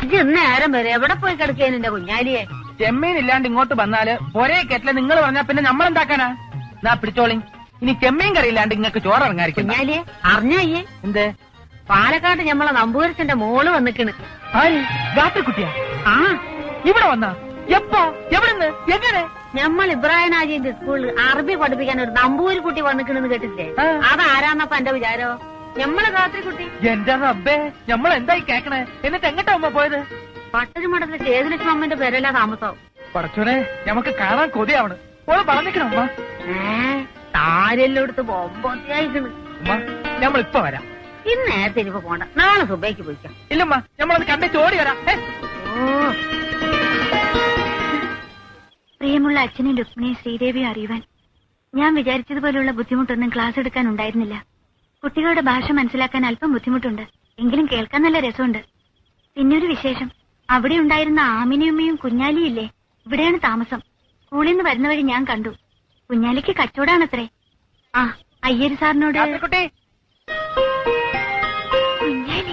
ഇജ് ഇന്ന് നേരം വരെ എവിടെ പോയി കിടക്കേന് എന്റെ കുഞ്ഞാലിയെ ചെമ്മീൻ ഇല്ലാണ്ട് ഇങ്ങോട്ട് വന്നാല് ഒരേ കെറ്റില് നിങ്ങൾ പറഞ്ഞാ പിന്നെ നമ്മൾ എന്താക്കാനാ നാ പിടിച്ചോളി ഇനി ചെമ്മീൻ കറി ഇല്ലാണ്ട് ഇങ്ങക്ക് ചോറ് ഇറങ്ങാതിരിക്കുന്ന കുഞ്ഞാലിയെ അറിഞ്ഞയ്യേ എന്ത് പാലക്കാട് ഞമ്മളെ നമ്പൂരച്ചന്റെ മോള് വന്നിക്കണ് ആര് ഗാത്രക്കുട്ടിയാ ആ ഇവിടെ വന്നാ എപ്പോ എവിടുന്ന് എങ്ങനെ ഞമ്മൾ ഇബ്രാഹിം ആജിന്റെ സ്കൂളിൽ അറബി പഠിപ്പിക്കാൻ ഒരു നമ്പൂരി കുട്ടി വന്നിക്കണെന്ന് കേട്ടില്ലേ ആ. അതാരാന്നപ്പ എന്റെ വിചാരോ ഞമ്മളെ രാത്രി കുട്ടി എന്റെ റബ്ബേ നമ്മൾ എന്തായി കേക്കണേ എന്നിട്ട് എങ്ങോട്ടാ ഉമ്മ പോയത് പട്ടരുമഠത്തിലെ ചേതുലക്ഷ്മി അമ്മന്റെ പേരല്ല താമസം പറച്ചോനെ നമുക്ക് കാണാൻ കൊതിയാവണ് ഓള് പറഞ്ഞിക്കണം ഉമ്മ ഏ താരെല്ലാം എടുത്ത് ബൊമ്പൊത്തിയായിക്കണ് ഉമ്മ നമ്മൾ ഇപ്പൊ വരാം ഇന്ന് നേരത്തെ ഇനിയിപ്പോ പോണ്ട നാളെ സുബൈക്ക് പോയിക്കാം ഇല്ലമ്മ നമ്മളത് കണ്ടേ ചോടി വരാം ഏ? ഓ പ്രിയമുള്ള അച്ഛനും രുക്മിണിയും ശ്രീദേവിയും അറിയുവാൻ ഞാൻ വിചാരിച്ചതുപോലുള്ള ബുദ്ധിമുട്ടൊന്നും ക്ലാസ് എടുക്കാൻ ഉണ്ടായിരുന്നില്ല കുട്ടികളുടെ ഭാഷ മനസ്സിലാക്കാൻ അല്പം ബുദ്ധിമുട്ടുണ്ട് എങ്കിലും കേൾക്കാൻ നല്ല രസമുണ്ട് പിന്നൊരു വിശേഷം അവിടെ ഉണ്ടായിരുന്ന ആമിനിയമ്മയും കുഞ്ഞാലിയില്ലേ ഇവിടെയാണ് താമസം സ്കൂളിൽ നിന്ന് വരുന്ന വഴി ഞാൻ കണ്ടു കുഞ്ഞാലിക്ക് കച്ചവടാണത്രേ ആ അയ്യര് സാറിനോട് ഗാത്രക്കുട്ടി കുഞ്ഞാലി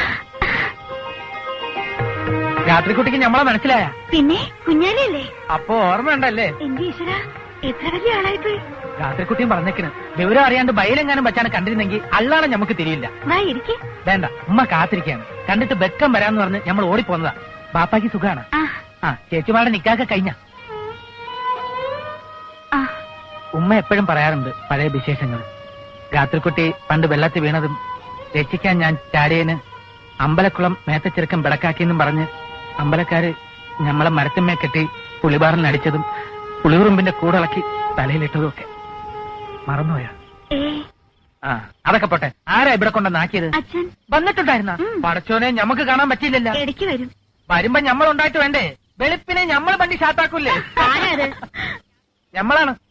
ഗാത്രക്കുട്ടിക്ക് നമ്മളെ മനസ്സിലായ പിന്നെ കുഞ്ഞാലിയല്ലേ അപ്പൊ ഓർമ്മയുണ്ടല്ലേ എന്റെ ഈശ്വര എത്ര വലിയ ആളായിപ്പോയി ഗാത്രക്കുട്ടിയും പറഞ്ഞേക്കണ് വിവരം അറിയാണ്ട് ബയലെങ്ങാനും വെച്ചാണ് കണ്ടിരുന്നെങ്കിൽ അള്ളാണ് നമുക്ക് തിരിയില്ല വാ ഇരിക്കേ വേണ്ട ഉമ്മ കാത്തിരിക്കാണ് കണ്ടിട്ട് ബെക്കം വരാന്ന് പറഞ്ഞ് നമ്മൾ ഓടിപ്പോന്നതാ ബാപ്പാക്ക് സുഖാണ് ആ ആ ചേച്ചിമാരുടെ നിക്കാക്ക കഴിഞ്ഞ ആ ഉമ്മ എപ്പോഴും പറയാറുണ്ട് പഴയ വിശേഷങ്ങൾ ഗാത്രക്കുട്ടി പണ്ട് വെള്ളത്തിൽ വീണതും രക്ഷിക്കാൻ ഞാൻ ചാടിയന് അമ്പലക്കുളം മേത്തച്ചെറുക്കം പിടക്കാക്കിയെന്നും പറഞ്ഞ് അമ്പലക്കാര് ഞമ്മളെ മരത്തിന്മേ കെട്ടി പുളിബാറിൽ അടിച്ചതും പുളിയുറുമ്പിന്റെ കൂടിളക്കി തലയിലിട്ടതും ഒക്കെ മറന്നുപോയാ ഏ ആ അതൊക്കെ പോട്ടെ ആരാ ഇവിടെ കൊണ്ടുവന്നാക്കിയത് അച്ഛൻ വന്നിട്ടുണ്ടായിരുന്ന ഉം. പടച്ചോനെ ഞമ്മക്ക് കാണാൻ പറ്റിയില്ലല്ലോ ഇടയ്ക്ക് വരും വരുമ്പോ ഞമ്മൾ ഉണ്ടായിട്ട് വേണ്ടേ വെളുപ്പിനെ ഞമ്മൾ വണ്ടി ഷാത്താക്കൂലേ ആരാത് ഞമ്മളാണ്